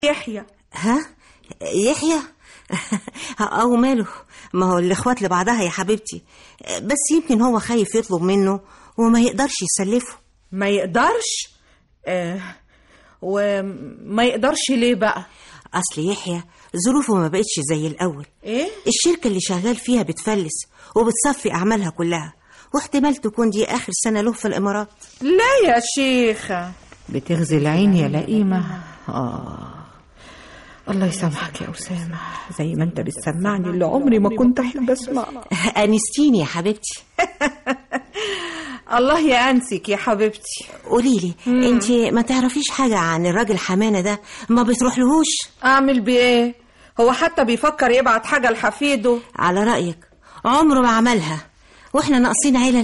يحيى ها يحيى او ماله ما هو الاخوات لبعضها يا حبيبتي بس يمكن هو خايف يطلب منه وما يقدرش يسلفه ما يقدرش آه وما يقدرش ليه بقى اصل يحيى ظروفه ما بقتش زي الاول ايه الشركه اللي شغال فيها بتفلس وبتصفي اعمالها كلها واحتمال تكون دي اخر سنه له في الامارات لا يا شيخة بتغزي العين يا لئيمة آه الله يسامحك يا أسامة زي ما أنت بتسمعني اللي عمري ما كنت أحب أسمع انستيني يا حبيبتي الله يأنسك يا حبيبتي قولي لي انت ما تعرفيش حاجه عن الراجل حمانه ده ما بتروحلهوش أعمل بإيه هو حتى بيفكر يبعت حاجة لحفيده على رايك عمره ما عملها واحنا ناقصين علل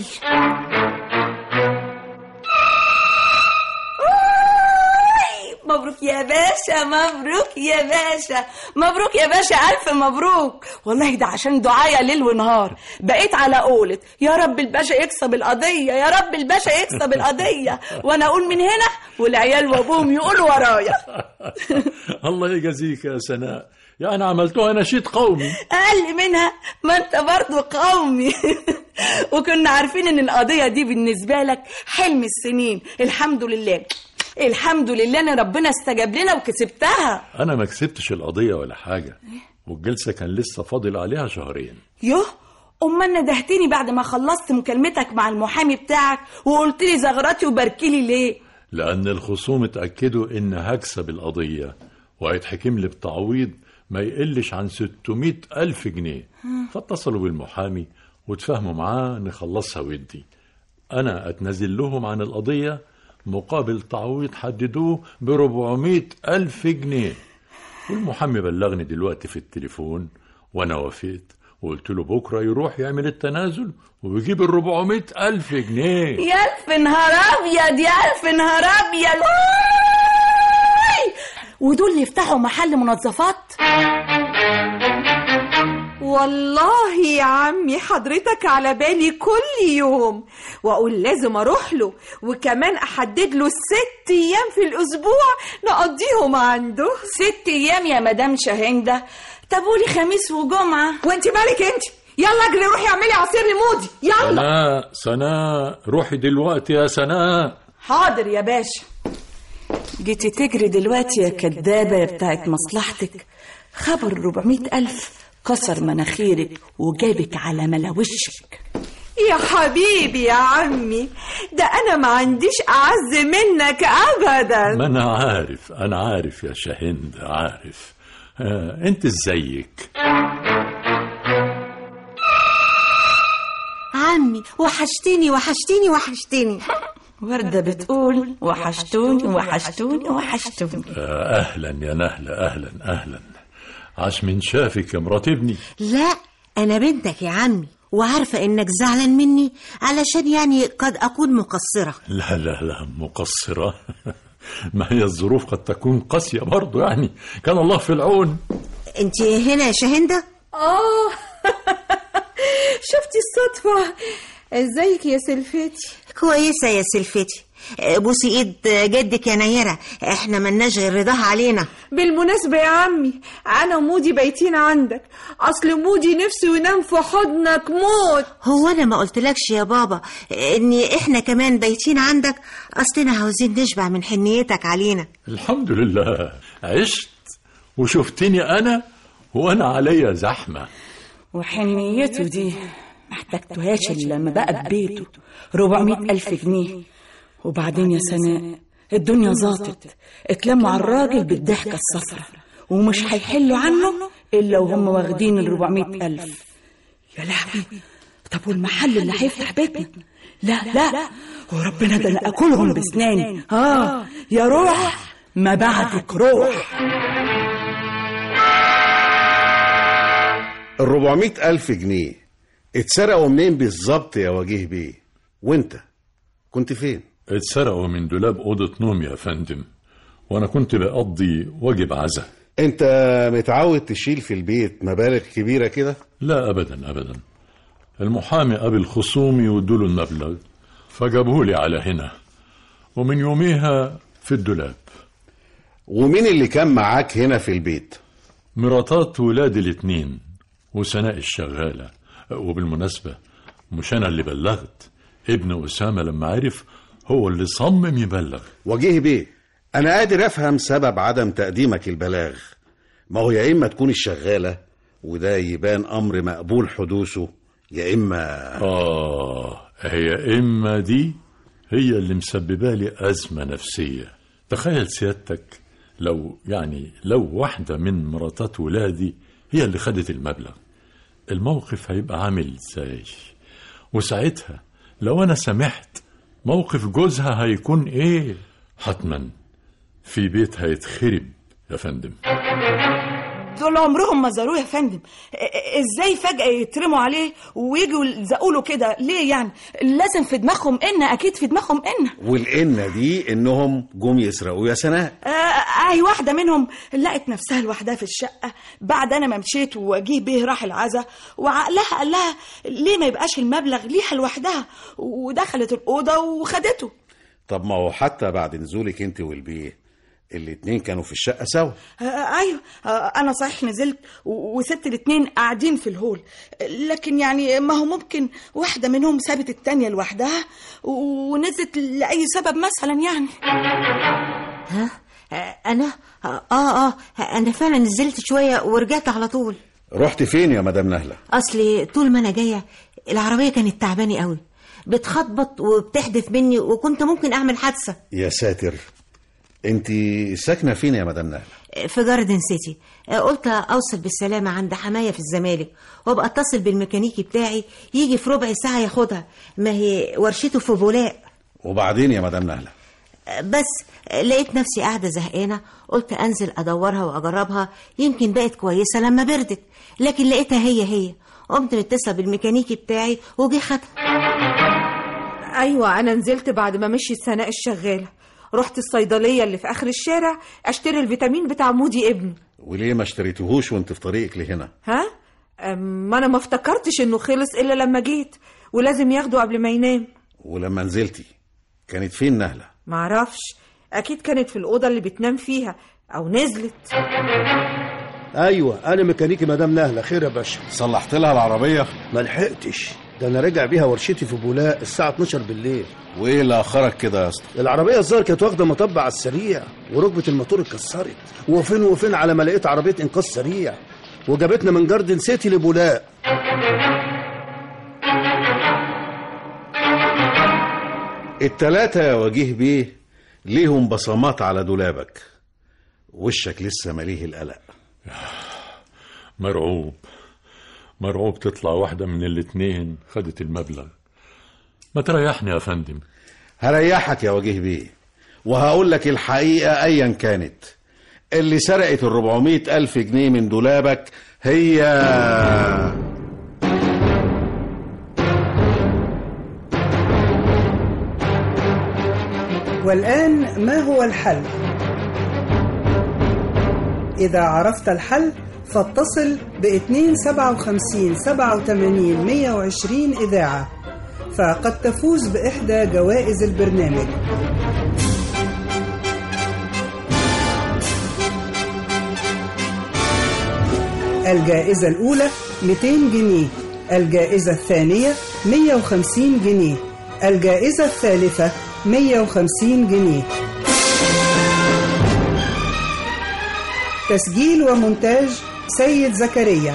مبروك يا باشا مبروك يا باشا مبروك يا باشا ألف مبروك والله ده عشان دعايا ليل ونهار بقيت على قولة يا رب الباشا يكسب القضية يا رب الباشا يكسب القضية وأنا أقول من هنا والعيال وأبوهم يقولوا ورايا الله يجازيك يا سناء يعني عملتوها نشيد قومي أقل منها ما أنت برضو قومي وكنا عارفين إن القضية دي بالنسبة لك حلم السنين الحمد لله الحمد لله ان ربنا استجاب لنا وكسبتها انا ما كسبتش القضيه ولا حاجه والجلسه كان لسه فاضل عليها شهرين يوه امال ندهتني بعد ما خلصت مكالمتك مع المحامي بتاعك وقلت لي زغرتي وباركلي ليه لان الخصوم اتاكدوا ان هكسب القضيه وهيتحكم لي بتعويض ما يقلش عن 600 ألف جنيه فاتصلوا بالمحامي واتفاهموا معاه نخلصها ودي أنا أتنازل لهم عن القضية مقابل تعويض حددوه ب 400 ألف جنيه والمحامي بلغني دلوقتي في التليفون وأنا وافقت وقلت له بكرة يروح يعمل التنازل ويجيب ال 400 ألف جنيه يا الف نهار ابيض يا الف نهار ابيض واي! ودول يفتحوا محل منظفات والله يا عمي حضرتك على بالي كل يوم واقول لازم اروح له وكمان احدد له ست ايام في الاسبوع نقضيهم عنده ست ايام يا مدام شاهندة طب قولي خميس وجمعة وانت مالك انت يلا اجري روحي اعملي عصير لمودي يلا سناء سناء روحي دلوقتي يا سناء حاضر يا باشا جيتي تجري دلوقتي يا كدابة يا بتاعت مصلحتك خبر 400 ألف كسر مناخيرك وجابك على ملاوشك يا حبيبي يا عمي ده انا ما عنديش اعز منك ابدا ما أنا عارف أنا عارف يا شاهند عارف آه أنت ازيك عمي وحشتني وحشتني وحشتني وردة بتقول وحشتوني وحشتوني وحشتوني آه أهلا يا نهلة أهلا أهلا عاش من شافك يا مرات ابني لا انا بنتك يا عمي وعارفه انك زعلان مني علشان يعني قد اكون مقصره لا لا لا مقصرة ما هي الظروف قد تكون قاسية برضو يعني كان الله في العون انت هنا يا شاهندة اه شفتي الصدفة ازيك يا سلفتي كويسه يا سلفتي بوسي ايد جدك يا نيره احنا ملناش غير رضاها علينا بالمناسبة يا عمي أنا ومودي بايتين عندك أصل مودي نفسه ينام في حضنك موت هو انا ما قلتلكش يا بابا ان احنا كمان بايتين عندك اصلنا عاوزين نشبع من حنيتك علينا الحمد لله عشت وشفتني أنا وأنا عليا زحمة وحنيته دي محتاجتهاش إلا لما بقى ببيته 400 ألف جنيه وبعدين يا سناء الدنيا ظاطت اتلموا على الراجل بالضحكة الصفرة ومش هيحلوا عنه إلا وهم واخدين ال 400 ألف يا لهوي طب والمحل اللي هيفتح بيتنا لا لا وربنا ده انا اكلهم بسناني اه يا روح ما بعدك روح ال 400 ألف جنيه اتسرقوا منين بالظبط يا وجيه بيه وانت كنت فين اتسرقوا من دولاب أوضة نوم يا فندم وأنا كنت بقضي واجب عزا انت متعود تشيل في البيت مبالغ كبيرة كده لا أبدا أبدا المحامي قابل خصومي وادوله المبلغ فجابوه لي على هنا ومن يوميها في الدولاب ومين اللي كان معاك هنا في البيت مراتات ولادي الاتنين وسناء الشغالة وبالمناسبة مش أنا اللي بلغت ابن أسامة لما عرف هو اللي صمم يبلغ وجيه بيه انا قادر افهم سبب عدم تقديمك البلاغ ما هو يا اما تكون الشغاله وده يبان امر مقبول حدوثه يا اما آه هي إما دي هي اللي مسببة لي أزمة نفسية تخيل سيادتك لو يعني لو واحدة من مراتات ولادي هي اللي خدت المبلغ الموقف هيبقى عامل ازاي وساعتها لو أنا سمحت موقف جوزها هيكون إيه حتما في بيت هيتخرب يا فندم دول عمرهم ما زاروه يا فندم إ- إ- ازاي فجأة يترموا عليه ويجوا يلزقوا له كده ليه يعني لازم في دماغهم ان اكيد في دماغهم ان والإن دي إنهم جم يسرقوا يا سناء آه اي واحدة منهم لقت نفسها لوحدها في الشقة بعد انا ما مشيت وجيه بيه راح العزا وعقلها قال لها ليه ما يبقاش المبلغ ليها لوحدها ودخلت الأوضة وخدته طب ما هو حتى بعد نزولك أنت والبيه الاتنين كانوا في الشقة سوا آه ايوه آه انا صحيح نزلت و- وسبت الاتنين قاعدين في الهول لكن يعني ما هو ممكن واحدة منهم سابت التانية لوحدها و- ونزلت لأي سبب مثلا يعني ها آه، انا اه اه انا فعلا نزلت شويه ورجعت على طول رحت فين يا مدام نهلة اصلي طول ما انا جايه العربيه كانت تعباني قوي بتخبط وبتحدف مني وكنت ممكن اعمل حادثه يا ساتر أنت ساكنة فين يا مدام نهلة في جاردن سيتي قلت اوصل بالسلامه عند حمايه في الزمالك وابقى اتصل بالميكانيكي بتاعي يجي في ربع ساعه ياخدها ما هي ورشته في بولاق وبعدين يا مدام نهلة بس لقيت نفسي قاعدة زهقانة قلت أنزل أدورها وأجربها يمكن بقت كويسة لما بردت لكن لقيتها هي هي قمت متصلة بالميكانيكي بتاعي وجي خدها ايوه انا نزلت بعد ما مشي سناء الشغاله رحت الصيدليه اللي في اخر الشارع اشتري الفيتامين بتاع مودي ابني وليه ما اشتريتهوش وانت في طريقك لهنا ها أم، ما انا ما افتكرتش انه خلص الا لما جيت ولازم ياخده قبل ما ينام ولما نزلتي كانت فين نهلة معرفش اكيد كانت في الاوضه اللي بتنام فيها او نزلت ايوه انا ميكانيكي مدام نهله خير يا باشا صلحت لها العربية ما لحقتش ده انا راجع بيها ورشتي في بولاق الساعه 12 بالليل وايه اللي اخرك كده يا اسطى العربيه الظاهر كانت واخده مطب على السريع وركبه الموتور اتكسرت وفين وفين على ما لقيت عربيه انقاذ سريع وجابتنا من جاردن سيتي لبولاق التلاتة يا وجيه بيه ليهم بصمات على دولابك وشك لسه مليه القلق مرعوب مرعوب تطلع واحدة من الاتنين خدت المبلغ ما تريحني يا فندم هريحك يا وجيه بيه وهقول لك الحقيقة أيا كانت اللي سرقت الربعمية ألف جنيه من دولابك هي والآن ما هو الحل؟ إذا عرفت الحل فاتصل ب 257 87 120 إذاعة فقد تفوز بإحدى جوائز البرنامج الجائزة الأولى 200 جنيه الجائزة الثانية 150 جنيه الجائزة الثالثة 150 جنيه تسجيل ومونتاج سيد زكريا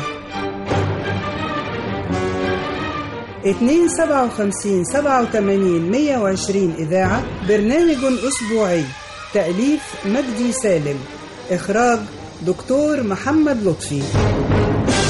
257 87 120 إذاعة برنامج أسبوعي تأليف مجدي سالم إخراج دكتور محمد لطفي